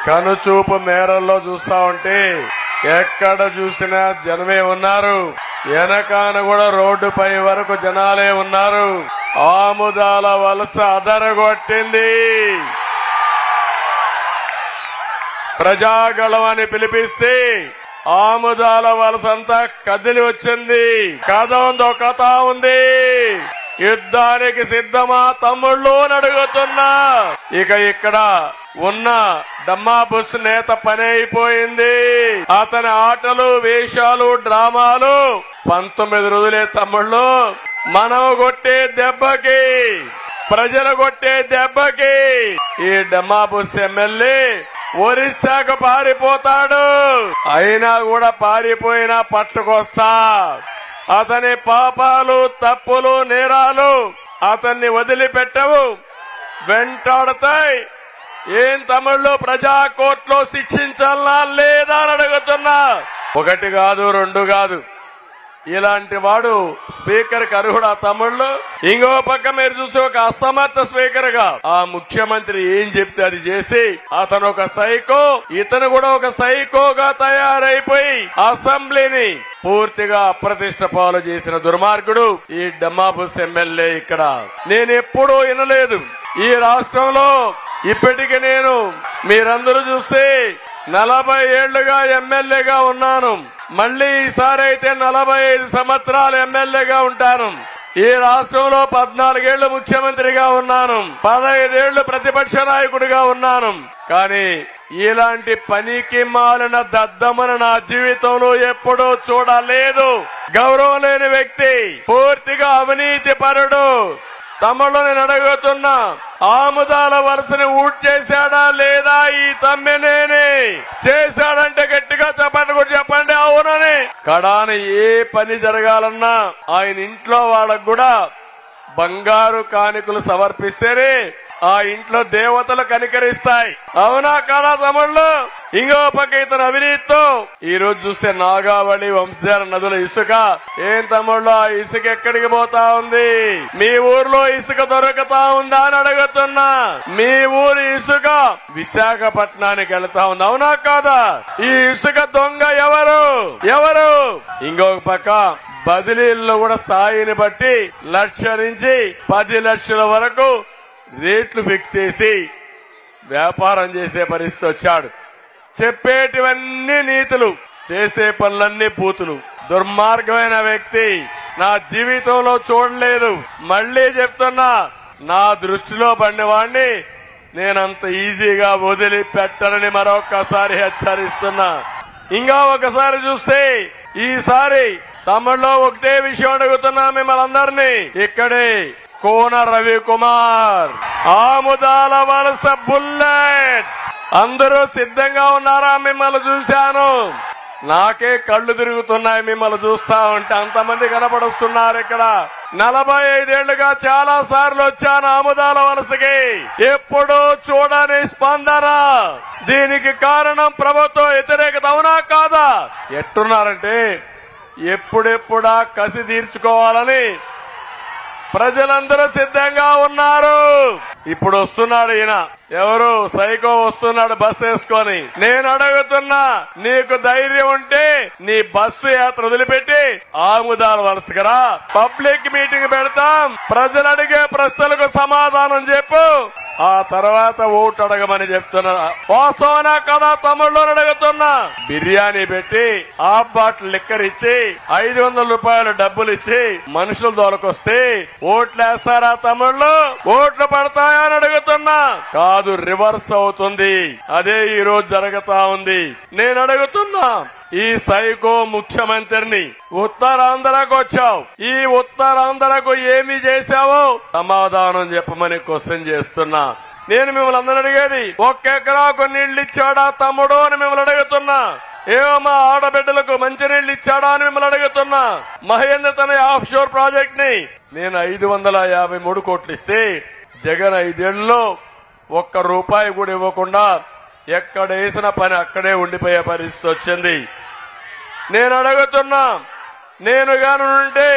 కనుచూపు మేరల్లో చూస్తా ఉంటే ఎక్కడ చూసినా జనమే ఉన్నారు వెనకాన కూడా రోడ్డుపై వరకు జనాలే ఉన్నారు ఆముదాల వలస అదరగొట్టింది ప్రజాగళం అని పిలిపిస్తే ఆముదాల వలసంతా కదిలి వచ్చింది కథ ఉందో కథ ఉంది యుద్ధానికి సిద్ధమా తమ్ముళ్ళు అని అడుగుతున్నా ఇక ఇక్కడ ఉన్న డమ్మా బుస్ నేత పని అయిపోయింది అతని ఆటలు వేషాలు డ్రామాలు పంతొమ్మిది రోజులే తమ్ముళ్ళు మనము కొట్టే దెబ్బకి ప్రజలు కొట్టే దెబ్బకి ఈ డమ్మాబుస్ ఎమ్మెల్యే ఒరిస్సాకు పారిపోతాడు అయినా కూడా పారిపోయినా పట్టుకొస్తా అతని పాపాలు తప్పులు నేరాలు అతన్ని వదిలిపెట్టవు వెంటాడతాయి ఏం తమిళ్లో ప్రజా కోర్టులో శిక్షించాలా లేదా అని అడుగుతున్నా ఒకటి కాదు రెండు కాదు ఇలాంటి వాడు స్పీకర్ కి అర్హుడా తమ్ముళ్ళు ఇంకో పక్క మీరు చూస్తే ఒక అసమర్థ స్పీకర్ గా ఆ ముఖ్యమంత్రి ఏం చెప్తే అది చేసి అతను ఒక సైకో ఇతను కూడా ఒక సైకోగా తయారైపోయి అసెంబ్లీని పూర్తిగా అప్రతిష్ట పాలు చేసిన దుర్మార్గుడు ఈ డమ్మాబుస్ ఎమ్మెల్యే ఇక్కడ నేను ఎప్పుడూ వినలేదు ఈ రాష్ట్రంలో ఇప్పటికి నేను మీరందరూ చూస్తే నలభై ఏళ్లుగా ఎమ్మెల్యేగా ఉన్నాను మళ్ళీ ఈసారి అయితే నలభై ఐదు సంవత్సరాలు ఎమ్మెల్యేగా ఉంటాను ఈ రాష్ట్రంలో పద్నాలుగేళ్లు ముఖ్యమంత్రిగా ఉన్నాను పదహైదేళ్లు ప్రతిపక్ష నాయకుడిగా ఉన్నాను కానీ ఇలాంటి పనికి మాలిన దద్దమని నా జీవితంలో ఎప్పుడూ చూడలేదు గౌరవం లేని వ్యక్తి పూర్తిగా అవినీతి పరుడు తమలో నేను అడగతున్నా ఆముదాల వలసని ఊట్ చేశాడా లేదా ఈ తమ్మినేని చేశాడంటే గట్టిగా చెప్పండి కూడా చెప్పండి అవునని కడాని ఏ పని జరగాలన్నా ఆయన ఇంట్లో వాళ్ళకు కూడా బంగారు కానుకలు సమర్పిస్తేనే ఆ ఇంట్లో దేవతలు కనికరిస్తాయి అవునా కాదా తమ్ముళ్ళు ఇంకో పక్క ఇతను అవినీతితో ఈ రోజు చూస్తే నాగావళి వంశధార నదుల ఇసుక ఏం తమ్ముళ్ళు ఆ ఇసుక ఎక్కడికి పోతా ఉంది మీ ఊర్లో ఇసుక దొరుకుతా ఉందా అని అడుగుతున్నా మీ ఊరి ఇసుక విశాఖపట్నానికి వెళ్తా ఉంది అవునా కాదా ఈ ఇసుక దొంగ ఎవరు ఎవరు ఇంకొక పక్క బదిలీల్లో కూడా స్థాయిని బట్టి లక్ష నుంచి పది లక్షల వరకు రేట్లు ఫిక్స్ చేసి వ్యాపారం చేసే పరిస్థితి వచ్చాడు చెప్పేటివన్నీ నీతులు చేసే పనులన్నీ బూతులు దుర్మార్గమైన వ్యక్తి నా జీవితంలో చూడలేదు మళ్ళీ చెప్తున్నా నా దృష్టిలో పడినవాణ్ణి నేనంత ఈజీగా వదిలిపెట్టనని మరొక్కసారి హెచ్చరిస్తున్నా ఇంకా ఒకసారి చూస్తే ఈసారి తమిళ్లో ఒకటే విషయం అడుగుతున్నా మిమ్మల్ని అందరినీ ఇక్కడే కోన రవికుమార్ ఆముదాల వలస బుల్లెట్ అందరూ సిద్ధంగా ఉన్నారా మిమ్మల్ని చూశాను నాకే కళ్ళు తిరుగుతున్నాయి మిమ్మల్ని చూస్తా ఉంటే అంతమంది కనపడుస్తున్నారు ఇక్కడ నలభై ఐదేళ్లుగా చాలా సార్లు వచ్చాను ఆముదాల వలసకి ఎప్పుడూ చూడని స్పందన దీనికి కారణం ప్రభుత్వ వ్యతిరేకత అవునా కాదా ఎట్టున్నారంటే ఎప్పుడెప్పుడా కసి తీర్చుకోవాలని ప్రజలందరూ సిద్ధంగా ఉన్నారు ఇప్పుడు వస్తున్నాడు ఈయన ఎవరు సైకో వస్తున్నాడు బస్ వేసుకొని నేను అడుగుతున్నా నీకు ధైర్యం ఉంటే నీ బస్సు యాత్ర వదిలిపెట్టి ఆముదాల వలసకరా పబ్లిక్ మీటింగ్ పెడతాం ప్రజలు అడిగే ప్రశ్నలకు సమాధానం చెప్పు ఆ తర్వాత ఓటు అడగమని చెప్తున్నా వాస్తవనా కదా తమ్ముళ్ళు అడుగుతున్నా బిర్యానీ పెట్టి హాఫ్ బాటిల్ లిక్కర్ ఇచ్చి ఐదు వందల రూపాయలు డబ్బులు ఇచ్చి మనుషులు దొరకొస్తే ఓట్లు వేస్తారా తమ్ముళ్ళు ఓట్లు పడతాయా అని అడుగుతున్నా కాదు రివర్స్ అవుతుంది అదే ఈ రోజు జరుగుతా ఉంది నేను అడుగుతున్నా ఈ సైకో ముఖ్యమంత్రిని ఉత్తరాంధ్రకు వచ్చావు ఈ ఉత్తరాంధ్రకు ఏమి చేశావో సమాధానం చెప్పమని క్వశ్చన్ చేస్తున్నా నేను మిమ్మల్ని అందరూ అడిగేది ఒక్క ఎకరాకు నీళ్లు ఇచ్చాడా తమ్ముడు అని మిమ్మల్ని అడుగుతున్నా ఏమో మా ఆడబిడ్డలకు మంచినీళ్లు ఇచ్చాడా అని మిమ్మల్ని అడుగుతున్నా మహేంద్ర తన ఆఫ్ షోర్ ప్రాజెక్ట్ ని నేను ఐదు వందల యాభై మూడు కోట్లు ఇస్తే జగన్ ఐదేళ్లలో ఒక్క రూపాయి కూడా ఇవ్వకుండా ఎక్కడ వేసిన పని అక్కడే ఉండిపోయే పరిస్థితి వచ్చింది నేను అడుగుతున్నా నేను గానుంటే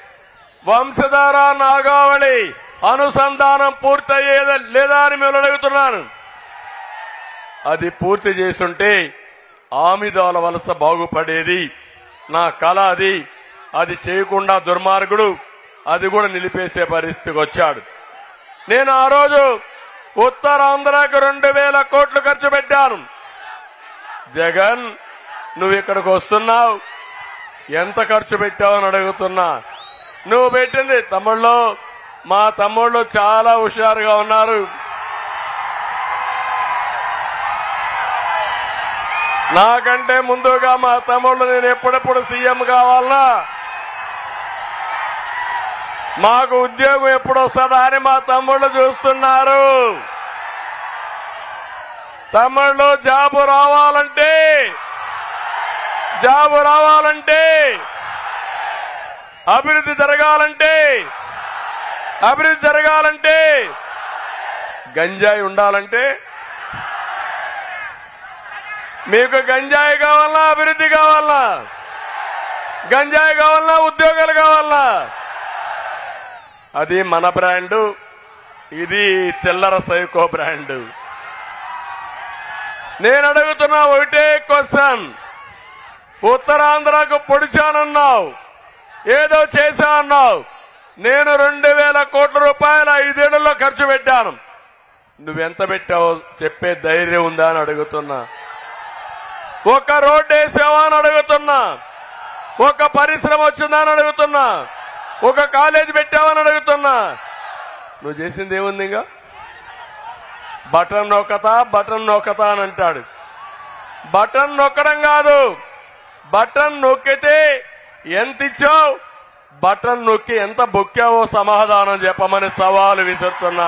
వంశధార నాగావళి అనుసంధానం పూర్తయ్యేదా లేదా అని మేము అడుగుతున్నాను అది పూర్తి చేసుంటే ఆమిదాల వలస బాగుపడేది నా కళ అది అది చేయకుండా దుర్మార్గుడు అది కూడా నిలిపేసే పరిస్థితికి వచ్చాడు నేను ఆ రోజు ఉత్తరాంధ్రకు రెండు వేల కోట్లు ఖర్చు పెట్టాను జగన్ నువ్వు ఇక్కడికి వస్తున్నావు ఎంత ఖర్చు పెట్టావని అడుగుతున్నా నువ్వు పెట్టింది తమ్ముళ్ళు మా తమ్ముళ్ళు చాలా హుషారుగా ఉన్నారు నాకంటే ముందుగా మా తమ్ముళ్ళు నేను ఎప్పుడెప్పుడు సీఎం కావాలనా మాకు ఉద్యోగం ఎప్పుడు వస్తుందా అని మా తమ్ముళ్ళు చూస్తున్నారు తమ్ముళ్ళు జాబు రావాలంటే జాబు రావాలంటే అభివృద్ధి జరగాలంటే అభివృద్ధి జరగాలంటే గంజాయి ఉండాలంటే మీకు గంజాయి కావాలా అభివృద్ధి కావాలా గంజాయి కావాలా ఉద్యోగాలు కావాలా అది మన బ్రాండు ఇది చిల్లర సైకో బ్రాండు నేను అడుగుతున్నా ఒకటే క్వశ్చన్ ఉత్తరాంధ్రకు పొడిచానన్నావు ఏదో చేశా అన్నావు నేను రెండు వేల కోట్ల రూపాయలు ఐదేళ్లలో ఖర్చు పెట్టాను నువ్వెంత పెట్టావో చెప్పే ధైర్యం ఉందా అని అడుగుతున్నా ఒక రోడ్డు వేసావా అని అడుగుతున్నా ఒక పరిశ్రమ వచ్చిందా అని అడుగుతున్నా ఒక కాలేజీ పెట్టావని అడుగుతున్నా నువ్వు చేసింది ఏముంది ఇంకా బటన్ నొక్కత బటన్ నొక్కత అని అంటాడు బటన్ నొక్కడం కాదు బటన్ నొక్కితే ఎంత ఇచ్చావు బటన్ నొక్కి ఎంత బొక్కావో సమాధానం చెప్పమని సవాలు విసురుతున్నా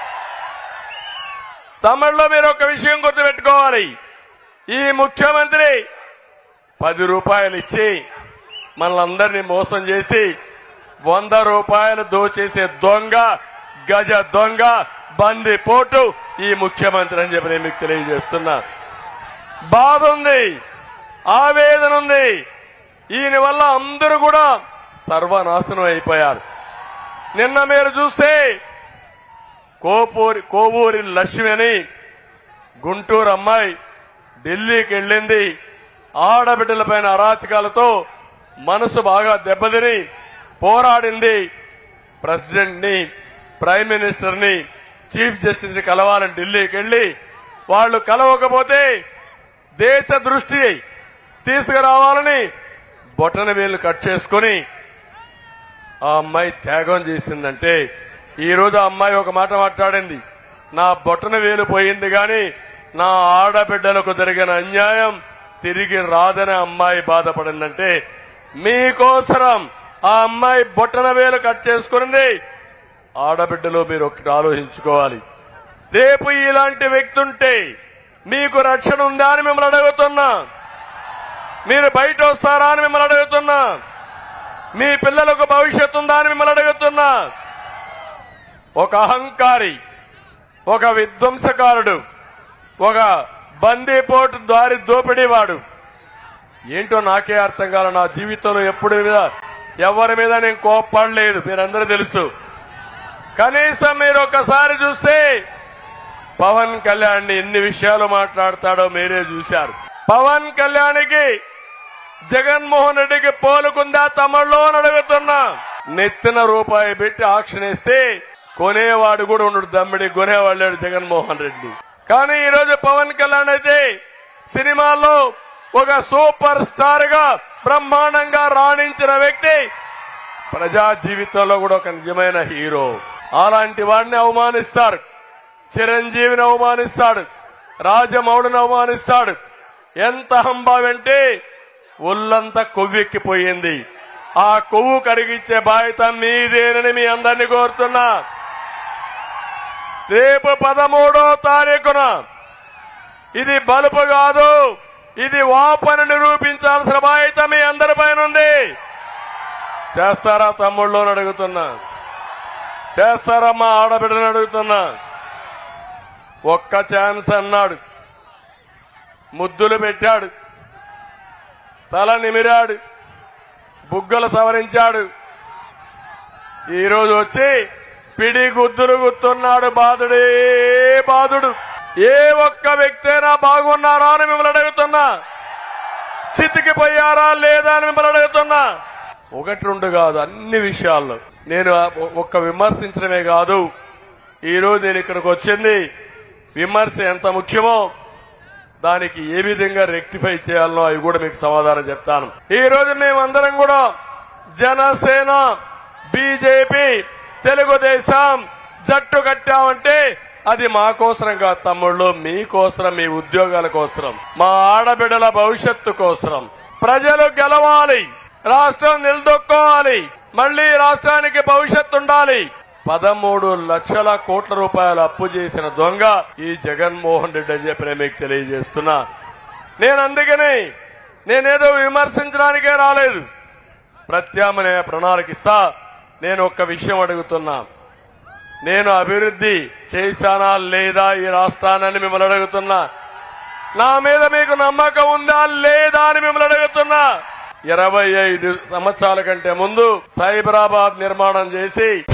తమిళ్లో మీరు ఒక విషయం గుర్తుపెట్టుకోవాలి ఈ ముఖ్యమంత్రి పది రూపాయలు ఇచ్చి మనలందరినీ మోసం చేసి వంద రూపాయలు దోచేసే దొంగ గజ దొంగ బంది పోటు ఈ ముఖ్యమంత్రి అని చెప్పి నేను మీకు తెలియజేస్తున్నా బాధ ఉంది ఆవేదన ఉంది ఈయన వల్ల అందరూ కూడా సర్వనాశనం అయిపోయారు నిన్న మీరు చూస్తే కోపూరి కోవూరి లక్ష్మి అని గుంటూరు అమ్మాయి ఢిల్లీకి వెళ్ళింది ఆడబిడ్డలపైన అరాచకాలతో మనసు బాగా దెబ్బతిని పోరాడింది ప్రెసిడెంట్ ని ప్రైమ్ మినిస్టర్ ని చీఫ్ జస్టిస్ ని కలవాలని ఢిల్లీకి వెళ్లి వాళ్ళు కలవకపోతే దేశ దృష్టి తీసుకురావాలని బొటన వేలు కట్ చేసుకుని ఆ అమ్మాయి త్యాగం చేసిందంటే ఈ రోజు ఆ అమ్మాయి ఒక మాట మాట్లాడింది నా బొటన వేలు పోయింది గాని నా ఆడబిడ్డలకు జరిగిన అన్యాయం తిరిగి రాదని అమ్మాయి బాధపడిందంటే మీకోసరం ఆ అమ్మాయి బొట్టన వేలు కట్ చేసుకునింది ఆడబిడ్డలో మీరు ఒకటి ఆలోచించుకోవాలి రేపు ఇలాంటి వ్యక్తి ఉంటే మీకు రక్షణ ఉందా అని మిమ్మల్ని అడుగుతున్నా మీరు బయట వస్తారా అని మిమ్మల్ని అడుగుతున్నా మీ పిల్లలకు భవిష్యత్తు ఉందా అని మిమ్మల్ని అడుగుతున్నా ఒక అహంకారి ఒక విధ్వంసకారుడు ఒక బందీపోటు దారి దోపిడీవాడు ఏంటో నాకే అర్థం కాల నా జీవితంలో ఎప్పుడు మీద ఎవరి మీద నేను కోప్పడలేదు మీరందరూ తెలుసు కనీసం మీరు ఒకసారి చూస్తే పవన్ కళ్యాణ్ ఎన్ని విషయాలు మాట్లాడతాడో మీరే చూశారు పవన్ కళ్యాణ్కి జగన్మోహన్ రెడ్డికి పోలుకుందా తమలో అని అడుగుతున్నా నెత్తిన రూపాయి పెట్టి ఆక్షన్ ఇస్తే కొనేవాడు కూడా ఉండడు దమ్మిడి కొనేవాడు లేడు జగన్మోహన్ రెడ్డి కానీ ఈ రోజు పవన్ కళ్యాణ్ అయితే సినిమాల్లో ఒక సూపర్ స్టార్ గా బ్రహ్మాండంగా రాణించిన వ్యక్తి ప్రజా జీవితంలో కూడా ఒక నిజమైన హీరో అలాంటి వాడిని అవమానిస్తారు చిరంజీవిని అవమానిస్తాడు రాజమౌళిని అవమానిస్తాడు ఎంత హంబావంటే ఒళ్ళంతా కొవ్వెక్కిపోయింది ఆ కొవ్వు కరిగించే బాధ్యత మీదేనని మీ అందరినీ కోరుతున్నా రేపు పదమూడో తారీఖున ఇది బలుపు కాదు ఇది వాపని నిరూపించాల్సిన బాధ్యత మీ అందరిపైన ఉంది చేస్తారా తమ్ముళ్ళు అని అడుగుతున్నా చేస్తారా మా ఆడబిడ్డని అడుగుతున్నా ఒక్క ఛాన్స్ అన్నాడు ముద్దులు పెట్టాడు తల నిమిరాడు బుగ్గలు సవరించాడు ఈరోజు వచ్చి పిడి గుద్దులు గుర్తున్నాడు బాధుడే బాధుడు ఏ ఒక్క వ్యక్తి అయినా బాగున్నారా అని మిమ్మల్ని అడుగుతున్నా చితికిపోయారా లేదా అని మిమ్మల్ని అడుగుతున్నా ఒకటి రెండు కాదు అన్ని విషయాల్లో నేను ఒక్క విమర్శించడమే కాదు ఈ రోజు నేను ఇక్కడికి వచ్చింది విమర్శ ఎంత ముఖ్యమో దానికి ఏ విధంగా రెక్టిఫై చేయాలనో అవి కూడా మీకు సమాధానం చెప్తాను ఈ రోజు మేమందరం కూడా జనసేన బీజేపీ తెలుగుదేశం జట్టు కట్టామంటే అది మా కోసరం కాదు తమ్ముళ్ళు మీకోసరం మీ ఉద్యోగాల కోసరం మా ఆడబిడ్డల భవిష్యత్తు కోసరం ప్రజలు గెలవాలి రాష్ట్రం నిలదొక్కోవాలి మళ్లీ రాష్ట్రానికి భవిష్యత్తు ఉండాలి పదమూడు లక్షల కోట్ల రూపాయలు అప్పు చేసిన దొంగ ఈ జగన్మోహన్ రెడ్డి అని చెప్పి నేను మీకు తెలియజేస్తున్నా నేను అందుకని నేనేదో విమర్శించడానికే రాలేదు ప్రత్యామ్నాయ ప్రణాళిక ఇస్తా నేను ఒక్క విషయం అడుగుతున్నా నేను అభివృద్ధి చేశానా లేదా ఈ రాష్ట్రాన్ని మిమ్మల్ని అడుగుతున్నా నా మీద మీకు నమ్మకం ఉందా లేదా అని మిమ్మల్ని అడుగుతున్నా ఇరవై ఐదు సంవత్సరాల కంటే ముందు సైబరాబాద్ నిర్మాణం చేసి